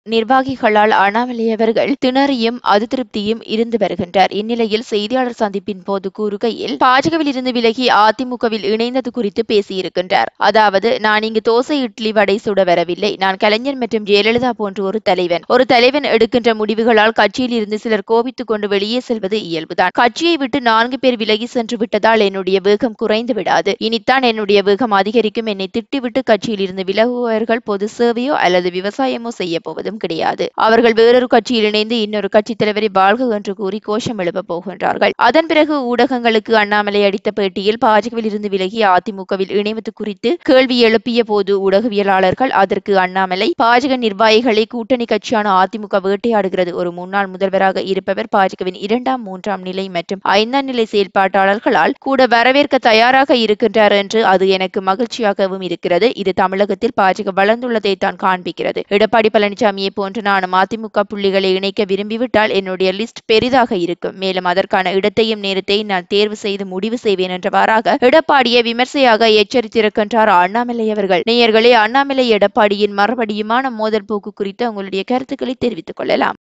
நிர்வாகிகளால் அண்ணாமலை அவர்கள் திணறியும் அதிருப்தியும் இருந்து வருகின்றார் இந்நிலையில் செய்தியாளர் சந்திப்பின் போது கூறுகையில் பாஜகவில் இருந்து விலகி அதிமுகவில் இணைந்தது குறித்து பேசியிருக்கின்றார் அதாவது நான் இங்கு தோசை இட்லி வடை சுட வரவில்லை நான் கலைஞர் மற்றும் ஜெயலலிதா போன்ற ஒரு தலைவன் ஒரு தலைவன் எடுக்கின்ற முடிவுகளால் கட்சியில் இருந்து சிலர் கோபித்துக் கொண்டு வெளியே செல்வது இயல்புதான் கட்சியை விட்டு நான்கு பேர் விலகி சென்று விட்டதால் என்னுடைய வேகம் குறைந்து விடாது இனித்தான் என்னுடைய வேகம் அதிகரிக்கும் என்னை திட்டிவிட்டு கட்சியில் இருந்து விலகுபவர்கள் பொது சேவையோ அல்லது விவசாயமோ செய்ய போவதும் கிடையாது அவர்கள் வேறொரு கட்சியில் இணைந்து இன்னொரு கட்சி தலைவரை வாழ்க என்று கூறி கோஷம் எழுப்ப போகின்றார்கள் அதன் பிறகு ஊடகங்களுக்கு அண்ணாமலை அளித்த பேட்டியில் பாஜகவில் இருந்து விலகி அதிமுகவில் இணைவது குறித்து கேள்வி எழுப்பிய போது ஊடகவியலாளர்கள் அதற்கு அண்ணாமலை பாஜக நிர்வாகிகளை கூட்டணி கட்சியான அதிமுக வேட்டையாடுகிறது ஒரு முன்னாள் முதல்வராக இருப்பவர் பாஜகவின் இரண்டாம் மூன்றாம் நிலை மற்றும் ஐந்தாம் நிலை செயல்பாட்டாளர்களால் கூட வரவேற்க தயாராக இருக்கின்றார் என்று அது எனக்கு மகிழ்ச்சியாகவும் இருக்கிறது இது தமிழகத்தில் பாஜக வளர்ந்துள்ளதை தான் காண்பிக்கிறது எடப்பாடி பழனிசாமியை போன்று நானும் அதிமுக புள்ளிகளை இணைக்க விரும்பிவிட்டால் என்னுடைய லிஸ்ட் பெரிதாக இருக்கும் மேலும் அதற்கான இடத்தையும் நேரத்தையும் நான் தேர்வு செய்து முடிவு செய்வேன் என்றவாறாக எடப்பாடியை விமர்சையாக எச்சரித்திருக்கின்றார் அண்ணாமலை அவர்கள் நேயர்களே அண்ணாமலை எடப்பாடியின் மறுபடியுமான மோதல் போக்கு குறித்து உங்களுடைய கருத்துக்களை தெரிவித்துக் கொள்ளலாம்